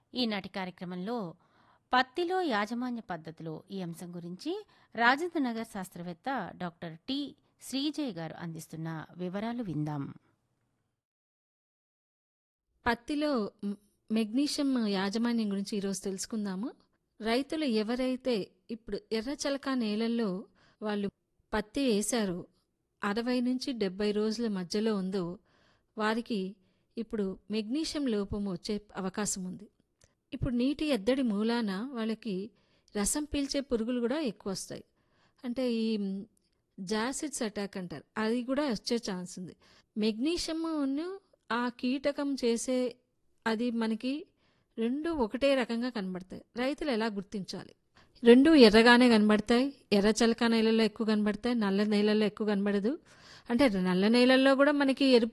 ఈనాటి కార్యక్రమంలో పత్తిలో యాజమాన్య పద్ధతులు ఈ అంశం గురించి రాజేంద్ర నగర్ శాస్త్రవేత్త డాక్టర్ టి శ్రీజయ్ గారు అందిస్తున్న వివరాలు విందాం పత్తిలో మ్- మెగ్నీషియం యాజమాన్యం గురించి ఈరోజు తెలుసుకుందాము రైతులు ఎవరైతే ఇప్పుడు ఎర్రచలక నేలల్లో వాళ్ళు పత్తి వేశారో అరవై నుంచి డెబ్బై రోజుల మధ్యలో ఉందో వారికి ఇప్పుడు మెగ్నీషియం లోపం వచ్చే అవకాశం ఉంది ఇప్పుడు నీటి ఎద్దడి మూలాన వాళ్ళకి రసం పీల్చే పురుగులు కూడా ఎక్కువ వస్తాయి అంటే ఈ జాసిడ్స్ అటాక్ అంటారు అది కూడా వచ్చే ఛాన్స్ ఉంది మెగ్నీషియమును ఆ కీటకం చేసే అది మనకి రెండు ఒకటే రకంగా కనబడతాయి రైతులు ఎలా గుర్తించాలి రెండు ఎర్రగానే కనబడతాయి ఎర్ర చలక నేలల్లో ఎక్కువ కనబడతాయి నల్ల నేలల్లో ఎక్కువ కనబడదు అంటే నల్ల నేలల్లో కూడా మనకి ఎరుపు